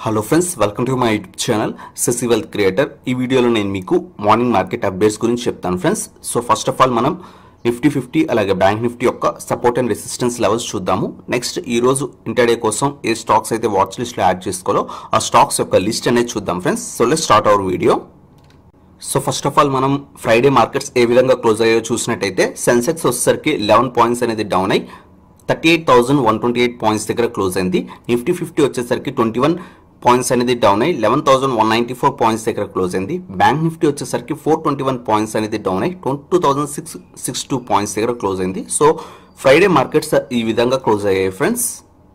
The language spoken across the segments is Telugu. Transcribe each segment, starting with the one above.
hello friends welcome to my YouTube channel Shashi wealth creator ఈ వీడియోలో నేను మీకు మార్నింగ్ మార్కెట్ అప్డేట్స్ గురించి చెప్తాను friends so first of all మనం నిఫ్టీ ఫిఫ్టీ అలాగే బ్యాంక్ నిఫ్టీ యొక్క సపోర్ట్ అండ్ రెసిస్టెన్స్ లెవెల్స్ చూద్దాము నెక్స్ట్ ఈ రోజు ఇంటర్డే కోసం ఏ స్టాక్స్ అయితే వాచ్ లిస్ట్లో యాడ్ చేసుకోవాలో ఆ స్టాక్స్ యొక్క లిస్ట్ అనేది చూద్దాం friends so let start our video so first of all మనం ఫ్రైడే మార్కెట్స్ ఏ విధంగా క్లోజ్ అయ్యాయో చూసినట్టయితే సెన్సెక్స్ వచ్చేసరికి లెవెన్ పాయింట్స్ అనేది డౌన్ అయ్యి thirty eight thousand one twenty eight points దగ్గర క్లోజ్ అయింది నిఫ్టీ ఫిఫ్టీ వచ్చేసరికి ట్వంటీ వన్ పాయింట్స్ అనేది డౌన్ అయ్యి eleven thousand one ninety four points దగ్గర క్లోజ్ అయింది బ్యాంక్ నిఫ్టీ వచ్చేసరికి ఫోర్ ట్వంటీ వన్ పాయింట్స్ అనేది డౌన్ అయ్యి twenty two thousand six six two points దగ్గర క్లోజ్ అయింది సో ఫ్రైడే మార్కెట్స్ ఈ విధంగా క్లోజ్ అయ్యాయి ఫ్రెండ్స్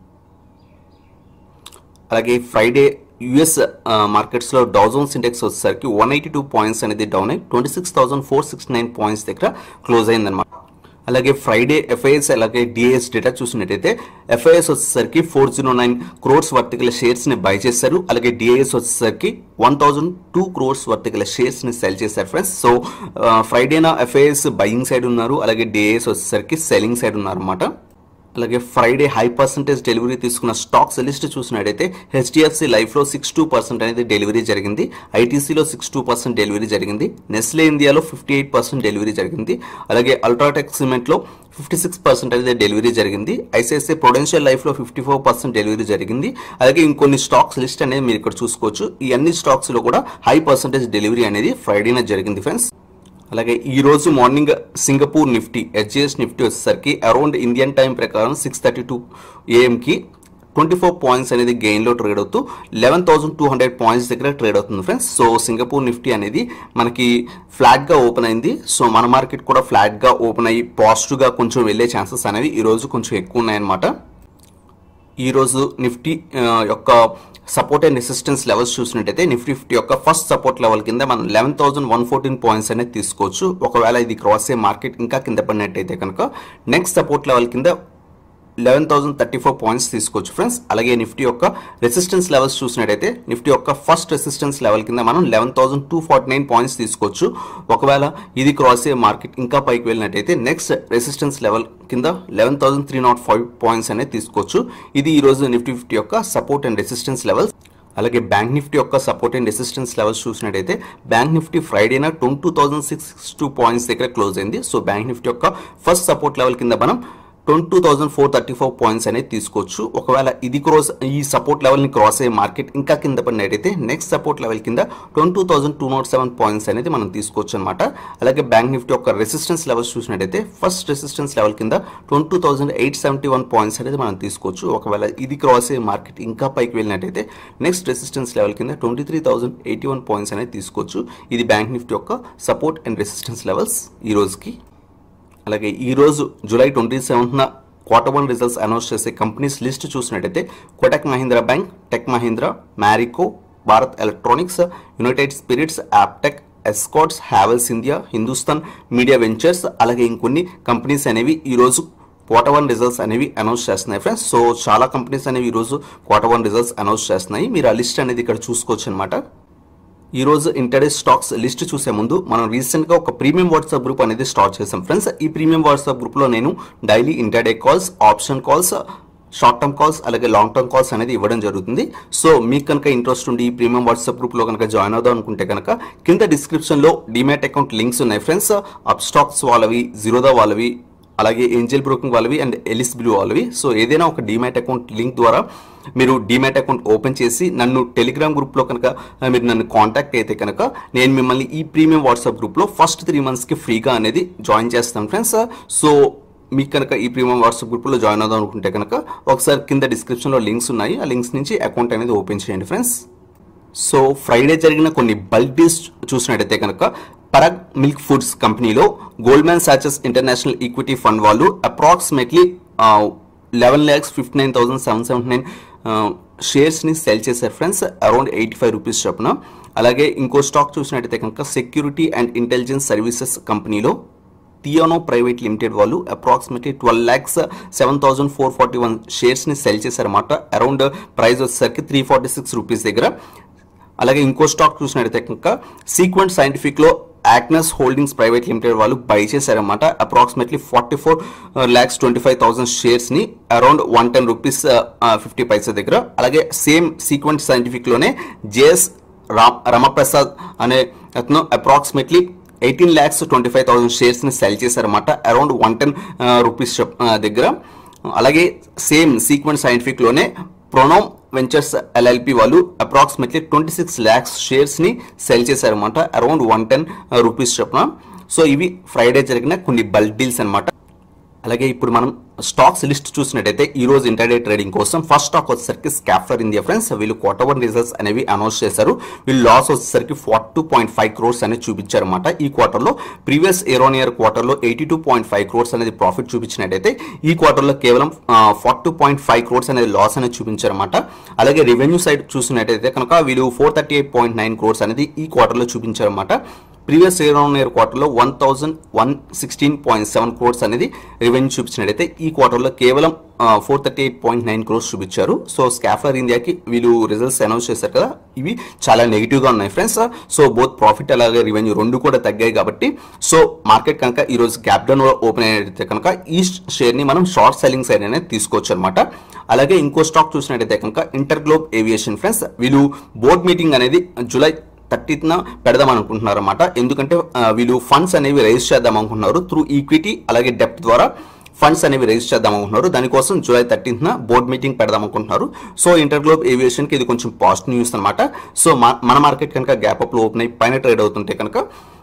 అలాగే ఫ్రైడే యుఎస్ మార్కెట్స్లో డౌజోన్స్ ఇండెక్స్ వచ్చేసరికి వన్ ఎయిటీ టూ పాయింట్స్ అనేది డౌన్ అయ్యి twenty six thousand four six nine points దగ్గర క్లోజ్ అయిందన్నమాట అలాగే ఫ్రైడే ఎఫ్ఐఎస్ అలాగే డిఏఎస్ డేటా చూసినట్టయితే ఎఫ్ఐఎస్ వచ్చేసరికి ఫోర్ జీరో నైన్ క్రోర్స్ వర్తికల షేర్స్ని బై చేశారు అలాగే డిఏఎస్ వచ్చేసరికి వన్ థౌజండ్ టూ క్రోర్స్ వర్తికల షేర్స్ని సెల్ చేశారు ఫ్రెండ్స్ సో ఫ్రైడేనా ఎఫ్ఐఎస్ బయింగ్ సైడ్ ఉన్నారు అలాగే డిఏఎస్ వచ్చేసరికి సెల్లింగ్ సైడ్ ఉన్నారు అనమాట అలాగే ఫ్రైడే హై పర్సంటేజ్ డెలివరీ తీసుకున్న స్టాక్స్ లిస్ట్ చూసినట్టయితే హెచ్డిఎఫ్సి లైఫ్లో సిక్స్ టూ పర్సెంట్ అనేది డెలివరీ జరిగింది ఐటీసీలో సిక్స్ టూ పర్సెంట్ డెలివరీ జరిగింది నెస్లే ఇండియాలో ఫిఫ్టీ ఎయిట్ పర్సెంట్ డెలివరీ జరిగింది అలాగే అల్ట్రాటెక్ సిమెంట్లో ఫిఫ్టీ సిక్స్ పర్సెంట్ అనేది డెలివరీ జరిగింది ఐసిఐసిఐ ప్రొడెన్షియల్ లైఫ్లో ఫిఫ్టీ ఫోర్ పర్సెంట్ డెలివరీ జరిగింది అలాగే ఇంకొన్ని స్టాక్స్ లిస్ట్ అనేది మీరు ఇక్కడ చూసుకోవచ్చు ఈ అన్ని స్టాక్స్లో కూడా హై పర్సంటేజ్ డెలివరీ అనేది ఫ్రైడేనే జరిగింది ఫ్రెండ్స్ అలాగే ఈ రోజు మార్నింగ్ సింగపూర్ నిఫ్టీ హెచ్జిఎస్ నిఫ్టీ వచ్చేసరికి అరౌండ్ ఇండియన్ టైం ప్రకారం సిక్స్ థర్టీ టూ ఏఎంకి ట్వంటీ ఫోర్ పాయింట్స్ అనేది గెయిన్లో ట్రేడ్ అవుతూ eleven thousand two hundred points దగ్గర ట్రేడ్ అవుతుంది ఫ్రెండ్స్ సో సింగపూర్ నిఫ్టీ అనేది మనకి ఫ్లాట్గా ఓపెన్ అయింది సో మన మార్కెట్ కూడా ఫ్లాట్గా ఓపెన్ అయ్యి పాజిటివ్గా కొంచెం వెళ్ళే ఛాన్సెస్ అనేవి ఈ రోజు కొంచెం ఎక్కువ ఉన్నాయన్నమాట ఈరోజు నిఫ్టీ యొక్క సపోర్ట్ అండ్ రెసిస్టెన్స్ లెవెల్స్ చూసినట్టయితే నిఫ్టీ ఫిఫ్టీ యొక్క ఫస్ట్ సపోర్ట్ లెవెల్ కింద మనం eleven thousand one fourteen points అనేది తీసుకోవచ్చు ఒకవేళ ఇది క్రాస్ అయ్యే మార్కెట్ ఇంకా కింద పడినట్టయితే కనుక నెక్స్ట్ సపోర్ట్ లెవెల్ కింద eleven thousand thirty four points తీసుకోవచ్చు ఫ్రెండ్స్ అలాగే నిఫ్టీ యొక్క రెసిస్టెన్స్ లెవెల్స్ చూసినట్టయితే నిఫ్టీ యొక్క ఫస్ట్ రెసిస్టెన్స్ లెవెల్ కింద మనం eleven thousand two forty nine points తీసుకోవచ్చు ఒకవేళ ఇది క్రాస్ అయ్యే మార్కెట్ ఇంకా పైకి వెళ్ళినట్టయితే నెక్స్ట్ రెసిస్టెన్స్ లెవెల్ కింద eleven thousand three nought five points అనేది తీసుకోవచ్చు ఇది ఈ రోజు నిఫ్టీ ఫిఫ్టీ యొక్క సపోర్ట్ అండ్ రెసిస్టెన్స్ లెవెల్స్ అలాగే బ్యాంక్ నిఫ్టీ యొక్క సపోర్ట్ అండ్ రెసిస్టెన్స్ లెవెల్స్ చూసినట్టయితే బ్యాంక్ నిఫ్టీ ఫ్రైడేన twenty two thousand six two points దగ్గర క్లోజ్ అయింది సో బ్యాంక్ నిఫ్టీ యొక్క ఫస్ట్ సపోర్ట్ లెవెల్ కింద మనం twenty two thousand four thirty four points అనేది తీసుకోవచ్చు ఒకవేళ ఇది క్రాస్ ఈ సపోర్ట్ లెవెల్ని క్రాస్ అయ్యే మార్కెట్ ఇంకా కింద పడినట్టయితే నెక్స్ట్ సపోర్ట్ లెవెల్ కింద twenty two thousand two nought seven points అనేది మనం తీసుకోవచ్చు అనమాట అలాగే బ్యాంక్ నిఫ్టీ యొక్క రెసిస్టెన్స్ లెవెల్స్ చూసినట్టయితే ఫస్ట్ రెసిస్టెన్స్ లెవెల్ కింద twenty two thousand eight seventy one points అనేది మనం తీసుకోవచ్చు ఒకవేళ ఇది క్రాస్ అయ్యే మార్కెట్ ఇంకా పైకి వెళ్ళినట్టయితే నెక్స్ట్ రెసిస్టెన్స్ లెవెల్ కింద twenty three thousand eighty one points అనేది తీసుకోవచ్చు ఇది బ్యాంక్ నిఫ్టీ యొక్క సపోర్ట్ అండ్ రెసిస్టెన్స్ లెవెల్స్ ఈ రోజుకి అలాగే ఈరోజు జూలై ట్వంటీ సెవెంత్న క్వార్టర్ వన్ రిజల్ట్స్ అనౌన్స్ చేసే కంపెనీస్ లిస్ట్ చూసినట్టయితే Kotak Mahindra Bank Tech Mahindra Marico Bharat Electronics United Spirits Aptech Escorts Havells India Hindustan Media Ventures అలాగే ఇంకొన్ని కంపెనీస్ అనేవి ఈరోజు క్వార్టర్ వన్ రిజల్ట్స్ అనేవి అనౌన్స్ చేస్తున్నాయి ఫ్రెండ్స్ సో చాలా కంపెనీస్ అనేవి ఈరోజు క్వార్టర్ వన్ రిజల్ట్స్ అనౌన్స్ చేస్తున్నాయి మీరు ఆ లిస్ట్ అనేది ఇక్కడ చూసుకోవచ్చు అనమాట ఈ రోజు ఇంటర్డే స్టాక్స్ లిస్ట్ చూసే ముందు మనం రీసెంట్గా ఒక ప్రీమియం వాట్సాప్ గ్రూప్ అనేది స్టార్ట్ చేసాం ఫ్రెండ్స్ ఈ ప్రీమియం వాట్సాప్ గ్రూప్లో నేను daily intraday calls option calls short term calls అలాగే లాంగ్ టర్మ్ కాల్స్ అనేది ఇవ్వడం జరుగుతుంది సో మీకు కనుక ఇంట్రెస్ట్ ఉండి ఈ ప్రీమియం వాట్సాప్ గ్రూప్లో కనుక జాయిన్ అవుదాం అనుకుంటే కనుక కింద డిస్క్రిప్షన్లో డిమాట్ అకౌంట్ లింక్స్ ఉన్నాయి ఫ్రెండ్స్ అప్ స్టాక్స్ వాళ్ళవి జీరోదా వాళ్ళవి అలాగే ఏంజల్ బ్రోకింగ్ వాళ్ళవి అండ్ ఎలిస్ బ్లూ వాళ్ళవి సో ఏదైనా ఒక డిమాట్ అకౌంట్ లింక్ ద్వారా మీరు డిమాట్ అకౌంట్ ఓపెన్ చేసి నన్ను టెలిగ్రామ్ గ్రూప్లో కనుక మీరు నన్ను కాంటాక్ట్ అయితే కనుక నేను మిమ్మల్ని ఈ ప్రీమియం వాట్సాప్ గ్రూప్లో ఫస్ట్ త్రీ మంత్స్కి ఫ్రీగా అనేది జాయిన్ చేస్తాను ఫ్రెండ్స్ సో మీకు కనుక ఈ ప్రీమియం వాట్సాప్ గ్రూప్లో జాయిన్ అవుదాం అనుకుంటే కనుక ఒకసారి కింద డిస్క్రిప్షన్లో లింక్స్ ఉన్నాయి ఆ లింక్స్ నుంచి అకౌంట్ అనేది ఓపెన్ చేయండి ఫ్రెండ్స్ సో ఫ్రైడే జరిగిన కొన్ని బల్క్ డీల్స్ చూసినట్టయితే కనుక పరగ్ మిల్క్ ఫుడ్స్ కంపెనీలో Goldman Sachs international equity fund వాళ్ళు approximately eleven lakhs fifty nine thousand seven seventy nine షేర్స్ని సెల్ చేశారు friends around eighty five rupees చొప్పున అలాగే ఇంకో స్టాక్ చూసినట్టయితే కనుక సెక్యూరిటీ అండ్ ఇంటెలిజెన్స్ సర్వీసెస్ కంపెనీలో టియోనో ప్రైవేట్ లిమిటెడ్ వాళ్ళు approximately twelve lakhs seven thousand four forty one షేర్స్ని సెల్ చేశారన్నమాట అరౌండ్ ప్రైస్ వచ్చేసరికి త్రీ ఫార్టీ సిక్స్ రూపీస్ దగ్గర అలాగే ఇంకో స్టాక్ చూసినట్టయితే కనుక సీక్వెంట్ సైంటిఫిక్లో యాక్నస్ హోల్డింగ్స్ ప్రైవేట్ లిమిటెడ్ వాళ్ళు బై చేశారన్నమాట approximately forty four lakhs twenty five thousand షేర్స్ని around one ten rupees fifty paisa దగ్గర అలాగే సేమ్ సీక్వెంట్ సైంటిఫిక్లోనే జేఎస్ రామ్ రమప్రసాద్ అనే అతను approximately eighteen lakhs twenty five thousand షేర్స్ని సెల్ చేశారన్నమాట అరౌండ్ వన్ టెన్ రూపీస్ దగ్గర అలాగే సేమ్ సీక్వెంట్ సైంటిఫిక్లోనే ప్రొనోమ్ వెంచర్స్ ఎల్ఎల్పి వాళ్ళు అప్రాక్సిమేట్లీ ట్వంటీ సిక్స్ ల్యాక్స్ షేర్స్ని సెల్ చేశారన్నమాట అరౌండ్ వన్ టెన్ రూపీస్ చొప్పున సో ఇవి ఫ్రైడే జరిగిన కొన్ని బల్క్ డీల్స్ అనమాట అలాగే ఇప్పుడు మనం స్టాక్స్ లిస్ట్ చూసినట్టయితే ఈ రోజు ఇంటర్డే ట్రేడింగ్ కోసం ఫస్ట్ స్టాక్ వచ్చేసరికి స్కాఫర్ ఇండియా ఫ్రెండ్స్ వీళ్ళు క్వార్టర్ వన్ రిజల్ట్స్ అనేవి అనౌన్స్ చేశారు వీళ్ళు లాస్ వచ్చేసరికి forty two point five crores అనేది చూపించారన్నమాట ఈ క్వార్టర్లో ప్రీవియస్ ఇయర్ ఆన్ ఇయర్ క్వార్టర్లో eighty two point five crores అనేది ప్రాఫిట్ చూపించినట్టయితే ఈ క్వార్టర్లో కేవలం forty two point five crores అనేది లాస్ అనేది చూపించారన్నమాట అలాగే రెవెన్యూ సైడ్ చూసినట్టయితే కనుక వీళ్ళు four thirty eight point nine crores అనేది ఈ క్వార్టర్లో చూపించారన్నమాట ప్రీవియస్ ఇయర్ ఆన్ ఇయర్ క్వార్టర్లో one thousand one sixteen point seven crores అనేది రెవెన్యూ చూపించినట్టయితే ఈ క్వార్టర్లో కేవలం four thirty eight point nine crores చూపించారు సో స్కాఫర్ ఇండియాకి వీళ్ళు రిజల్ట్స్ అనౌన్స్ చేశారు కదా ఇవి చాలా నెగిటివ్గా ఉన్నాయి ఫ్రెండ్స్ సో బోత్ ప్రాఫిట్ అలాగే రెవెన్యూ రెండు కూడా తగ్గాయి కాబట్టి సో మార్కెట్ కనుక ఈ రోజు గ్యాప్ డౌన్ ఓపెన్ అయితే కనుక ఈ షేర్ని మనం షార్ట్ సెల్లింగ్ సైడ్ అనేది తీసుకోవచ్చు అనమాట అలాగే ఇంకో స్టాక్ చూసినట్టయితే కనుక ఇంటర్ గ్లోబ్ ఏవియేషన్ ఫ్రెండ్స్ వీళ్ళు బోర్డ్ మీటింగ్ అనేది జూలై థర్టీత్న పెడదాం అనుకుంటున్నారు అనమాట ఎందుకంటే ఆ, వీళ్ళు ఫండ్స్ అనేవి రైజ్ చేద్దాం అనుకుంటున్నారు త్రూ ఈక్విటీ అలాగే డెప్త్ ద్వారా ఫండ్స్ అనేవి రైజ్ చేద్దాం అనుకుంటున్నారు దానికోసం జూలై థర్టీన్త్న బోర్డ్ మీటింగ్ పెడదాం అనుకుంటున్నారు సో ఇంటర్ గ్లోబ్ ఏవియేషన్కి ఇది కొంచెం పాజిటివ్ న్యూస్ అనమాట సో మా- మన మార్కెట్ కనుక గ్యాప్ అప్లో ఓపెన్ అయ్యి పైన ట్రేడ్ అవుతుంటే కనుక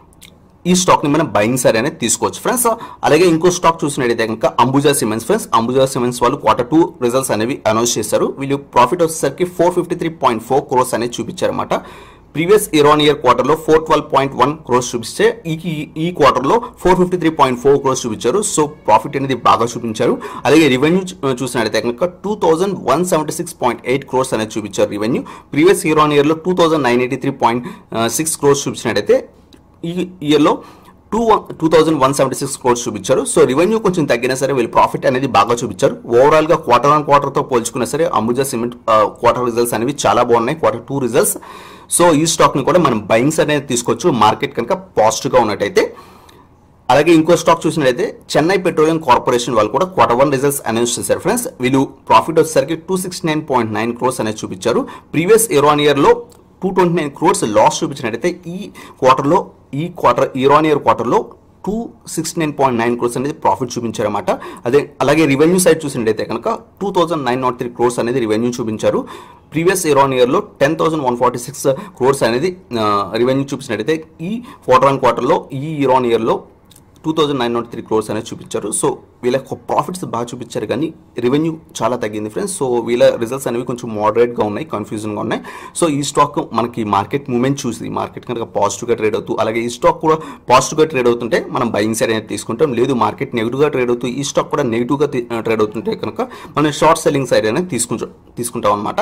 ఈ స్టాక్ ని మనం బయింగ్ సరే అనేది తీసుకోవచ్చు ఫ్రెండ్స్ అలాగే ఇంకో స్టాక్ చూసినట్టయితే కనుక Ambuja Cements friends Ambuja Cements వాళ్ళు క్వార్టర్ టూ రిజల్ట్స్ అనేవి అనౌన్స్ చేశారు వీళ్ళు ప్రాఫిట్ వచ్చేసరికి four fifty three point four crores అనేది చూపించారన్నమాట ప్రీవియస్ ఇయర్ ఆన్ ఇయర్ క్వార్టర్లో four twelve point one crores చూపిస్తే ఈ ఈ- ఈ క్వార్టర్లో four fifty three point four crores చూపించారు సో ప్రాఫిట్ అనేది బాగా చూపించారు అలాగే రెవెన్యూ చూసినట్టయితే కనుక two thousand one seventy six point eight crores అనేది చూపించారు రెవెన్యూ ప్రీవియస్ ఇయర్ ఆన్ ఇయర్లో two thousand nine eighty three point six crores చూపించినట్టయితే ఈ ఇయర్లో two two thousand one seventy six crores చూపించారు సో రెవెన్యూ కొంచెం తగ్గినా సరే వీళ్ళు ప్రాఫిట్ అనేది బాగా చూపించారు ఓవరాల్ గా క్వార్టర్ ఆన్ క్వార్టర్ తో పోల్చుకున్నా సరే అంబుజా సిమెంట్ క్వార్టర్ రిజల్ట్స్ అనేవి చాలా బాగున్నాయి క్వార్టర్ టూ రిజల్ట్స్ సో ఈ స్టాక్ ని కూడా మనం బయింగ్స్ అనేది తీసుకోవచ్చు మార్కెట్ కనుక పాజిటివ్ గా ఉన్నట్టయితే అలాగే ఇంకో స్టాక్ చూసినట్లయితే చెన్నై పెట్రోలియం కార్పొరేషన్ వాళ్ళు కూడా క్వార్టర్ వన్ రిజల్ట్స్ అనౌన్స్ చేశారు ఫ్రెండ్స్ వీళ్ళు ప్రాఫిట్ వచ్చేసరికి two sixty nine point nine crores అనేది చూపించారు ప్రీవియస్ ఇయర్ ఆన్ ఇయర్ లో two twenty nine crores loss చూపించినట్టయితే ఈ క్వార్టర్లో ఈ క్వార్టర్ ఇయర్ ఆన్ ఇయర్ క్వార్టర్లో two sixty nine point nine crores అనేది ప్రాఫిట్ చూపించారన్నమాట అదే అలాగే రెవెన్యూ సైడ్ చూసినట్టయితే కనుక two thousand nine nought three crores అనేది రెవెన్యూ చూపించారు ప్రీవియస్ ఇయర్ ఆన్ ఇయర్లో ten thousand one forty six crores అనేది రెవెన్యూ చూపించినట్టయితే ఈ క్వార్టర్ ఆన్ క్వార్టర్లో ఈ ఇయర్ ఆన్ ఇయర్లో two thousand nine nought three crores అనేది చూపించారు సో వీళ్ళ ప్రాఫిట్స్ బాగా చూపించారు కానీ రెవెన్యూ చాలా తగ్గింది ఫ్రెండ్స్ సో వీళ్ళ రిజల్ట్స్ అనేవి కొంచెం మోడరేట్గా ఉన్నాయి కన్ఫ్యూజన్గా ఉన్నాయి సో ఈ స్టాక్ మనకి మార్కెట్ మూమెంట్ చూసి మార్కెట్ కనుక పాజిటివ్గా ట్రేడ్ అవుతూ అలాగే ఈ స్టాక్ కూడా పాజిటివ్గా ట్రేడ్ అవుతుంటే మనం బయింగ్ సైడ్ అనేది తీసుకుంటాం లేదు మార్కెట్ నెగిటివ్గా ట్రేడ్ అవుతూ ఈ స్టాక్ కూడా నెగిటివ్గా ట్రేడ్ అవుతుంటే కనుక మనం షార్ట్ సెల్లింగ్ సైడ్ అనేది తీసుకుంటాం తీసుకుంటాం అనమాట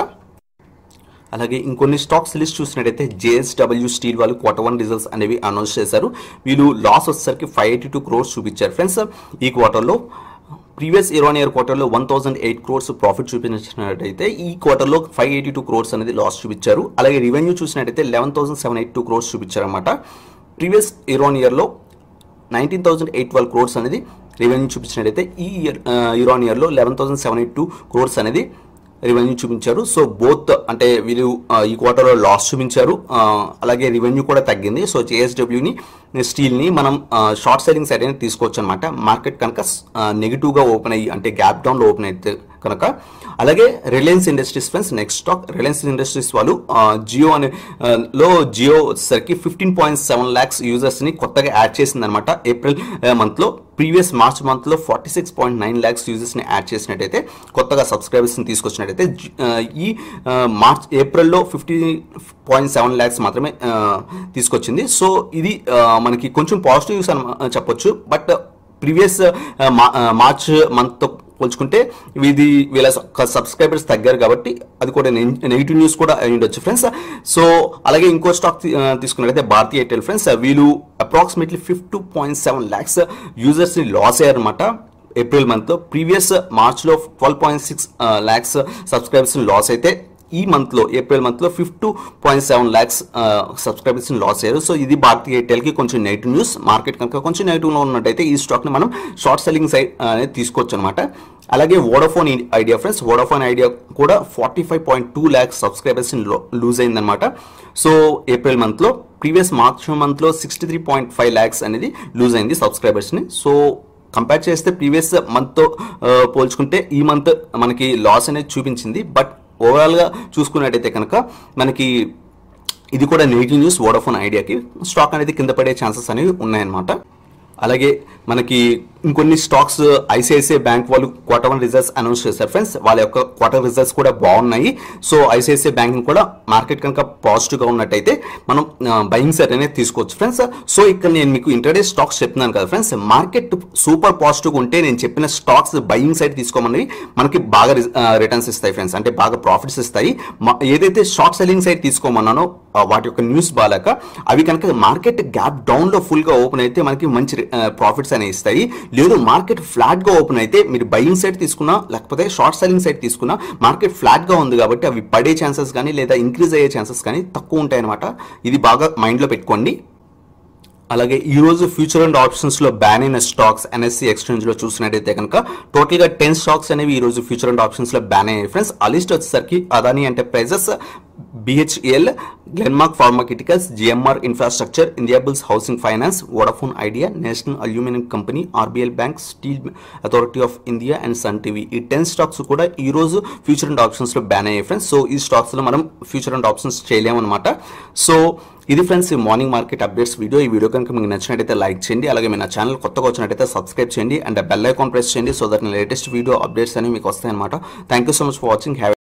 అలాగే ఇంకొన్ని స్టాక్స్ లిస్ట్ చూసినట్టయితే జేఎస్డబ్ల్యూ స్టీల్ వాళ్ళు క్వార్టర్ వన్ రిజల్ట్స్ అనేవి అనౌన్స్ చేశారు వీళ్ళు లాస్ వచ్చేసరికి ఫైవ్ ఎయిటీ టూ క్రోర్స్ చూపించారు ఫ్రెండ్స్ ఈ క్వార్టర్లో ప్రీవియస్ ఇయర్ ఆన్ ఇయర్ క్వార్టర్లో one thousand eight crores profit చూపించినట్టయితే ఈ క్వార్టర్లో ఫైవ్ ఎయిటీ టూ క్రోర్స్ అనేది లాస్ చూపించారు అలాగే రెవెన్యూ చూసినట్టయితే eleven thousand seven eight two crores చూపించారు అనమాట ప్రీవియస్ ఇయర్ ఆన్ ఇయర్లో nineteen thousand eight twelve crores అనేది రెవెన్యూ చూపించినట్టయితే ఈ ఇయర్ ఇయర్ ఆన్ ఇయర్లో eleven thousand seven eight two crores అనేది రెవెన్యూ చూపించారు సో బోత్ అంటే వీళ్ళు ఆ, ఈ క్వార్టర్లో లాస్ చూపించారు ఆ, అలాగే రెవెన్యూ కూడా తగ్గింది సో జేఎస్డబ్ల్యూని స్టీల్ని మనం షార్ట్ సెల్లింగ్ సైడ్ అనేది తీసుకోవచ్చు అనమాట మార్కెట్ కనుక నెగిటివ్గా ఓపెన్ అయ్యి అంటే గ్యాప్ డౌన్లో ఓపెన్ అయితే కనుక అలాగే Reliance Industries friends next stock Reliance Industries వాళ్ళు ఆ, జియో అనే ఆ, లో జియో వచ్చేసరికి ఫిఫ్టీన్ పాయింట్ సెవెన్ ల్యాక్స్ యూజర్స్ని కొత్తగా యాడ్ చేసింది అనమాట ఏప్రిల్ మంత్లో ప్రీవియస్ మార్చ్ మంత్లో forty six point nine lakhs యూజర్స్ని యాడ్ చేసినట్టయితే కొత్తగా సబ్స్క్రైబర్స్ని తీసుకొచ్చినట్టయితే జి- ఆ, ఈ ఆ, మార్చ్ ఏప్రిల్లో ఫిఫ్టీ పాయింట్ సెవెన్ ల్యాక్స్ మాత్రమే ఆ, తీసుకొచ్చింది సో ఇది ఆ, మనకి కొంచెం పాజిటివ్ న్యూస్ అని చెప్పొచ్చు బట్ ప్రీవియస్ మార్చ్ మంత్తో పోల్చుకుంటే ఇది వీళ్ళ సబ్స్క్రైబర్స్ తగ్గారు కాబట్టి అది కూడా నెగిటివ్ న్యూస్ కూడా అయి ఉండొచ్చు ఫ్రెండ్స్ సో అలాగే ఇంకో స్టాక్ తీసుకున్నట్లయితే భారతీయ ఎయిర్టెల్ ఫ్రెండ్స్ వీళ్ళు approximately fifty point seven lakhs యూజర్స్ని లాస్ అయ్యారనమాట ఏప్రిల్ మంత్ ప్రీవియస్ మార్చ్లో twelve point six lakhs subscribers loss అయితే ఈ మంత్లో ఏప్రిల్ మంత్లో fifty point seven lakhs subscribers loss అయ్యారు సో ఇది భారతీయ ఎయిర్టెల్కి కొంచెం నెగిటివ్ న్యూస్ మార్కెట్ కనుక కొంచెం నెగిటివ్లో ఉన్నట్టయితే ఈ స్టాక్ని మనం షార్ట్ సెల్లింగ్ సైడ్ అనేది తీసుకోవచ్చు అనమాట అలాగే Vodafone Idea friends Vodafone Idea కూడా forty five point two lakhs subscribers lose అయిందనమాట సో ఏప్రిల్ మంత్లో ప్రీవియస్ మార్చ్ మంత్లో sixty three point five lakhs అనేది లూజ్ అయింది సబ్స్క్రైబర్స్ని సో కంపేర్ చేస్తే ప్రీవియస్ మంత్తో పోల్చుకుంటే ఈ మంత్ మనకి లాస్ అనేది చూపించింది బట్ ఓవరాల్గా చూసుకున్నట్టయితే కనుక మనకి ఇది కూడా నెగిటివ్ న్యూస్ వోడాఫోన్ ఐడియాకి స్టాక్ అనేది కింద పడే ఛాన్సెస్ అనేవి ఉన్నాయన్నమాట అలాగే మనకి ఇంకొన్ని స్టాక్స్ ఐసిఐసిఐ బ్యాంక్ వాళ్ళు క్వార్టర్ వన్ రిజల్ట్స్ అనౌన్స్ చేశారు ఫ్రెండ్స్ వాళ్ళ యొక్క క్వార్టర్ రిజల్ట్స్ కూడా బాగున్నాయి సో ఐసిఐసిఐ బ్యాంక్ కూడా మార్కెట్ కనుక పాజిటివ్గా ఉన్నట్టయితే మనం బయింగ్ సెట్ అనేది తీసుకోవచ్చు ఫ్రెండ్స్ సో ఇక్కడ నేను మీకు ఇంటర్డే స్టాక్స్ చెప్తున్నాను కదా ఫ్రెండ్స్ మార్కెట్ సూపర్ పాజిటివ్గా ఉంటే నేను చెప్పిన స్టాక్స్ బయింగ్ సైడ్ తీసుకోమని మనకి బాగా రిటర్న్స్ ఇస్తాయి ఫ్రెండ్స్ అంటే బాగా ప్రాఫిట్స్ ఇస్తాయి మ- ఏదైతే షార్ట్ సెల్లింగ్ సైడ్ తీసుకోమన్నానో ఆ, వాటి యొక్క న్యూస్ బాగాక అవి కనుక మార్కెట్ గ్యాప్ డౌన్ లో ఫుల్ గా ఓపెన్ అయితే మనకి మంచి ప్రాఫిట్స్ అనేవి ఇస్తాయి లేదు మార్కెట్ ఫ్లాట్ గా ఓపెన్ అయితే మీరు బయింగ్ సైడ్ తీసుకున్నా లేకపోతే షార్ట్ సెల్లింగ్ సైడ్ తీసుకున్నా మార్కెట్ ఫ్లాట్ గా ఉంది కాబట్టి అవి పడే ఛాన్సెస్ కానీ లేదా ఇంక్రీజ్ అయ్యే ఛాన్సెస్ కానీ తక్కువ ఉంటాయి అనమాట ఇది బాగా మైండ్ లో పెట్టుకోండి అలాగే ఈ రోజు ఫ్యూచర్ అండ్ ఆప్షన్స్ లో బ్యాన్ అయిన స్టాక్స్ ఎన్ఎస్సి ఎక్స్చేంజ్ లో చూసినట్టయితే కనుక టోటల్ గా టెన్ స్టాక్స్ అనేవి ఈ రోజు ఫ్యూచర్ అండ్ ఆప్షన్స్ లో బ్యాన్ అయ్యాయి ఫ్రెండ్స్ ఆ లిస్ట్ వచ్చేసరికి Adani Enterprises BHL Glenmark pharmaceuticals GMR Infrastructure Indiabulls Housing Finance Vodafone Idea National Aluminium Company RBL Bank Steel Authority of India and Sun TV ఈ టెన్ స్టాక్స్ కూడా ఈ రోజు ఫ్యూచర్ అండ్ ఆప్షన్స్ లో బ్యాన్ అయ్యాయి ఫ్రెండ్స్ సో ఈ స్టాక్స్ లో మనం ఫ్యూచర్ అండ్ ఆప్షన్స్ చేయలేమన్నమాట సో ఇది ఫ్రెండ్స్ ఈ మార్నింగ్ మార్కెట్ అప్డేట్స్ వీడియో ఈ వీడియో కనుక మీకు నచ్చినట్టయితే లైక్ చేయండి అలాగే మీ నా ఛానల్ కొత్తగా వచ్చినట్టయితే సబ్స్క్రైబ్ చేయండి అండ్ బెల్ ఐకాన్ ప్రెస్ చేయండి so that latest video updates అనేవి మీకు వస్తాయన్నమాట thank you so much for watching have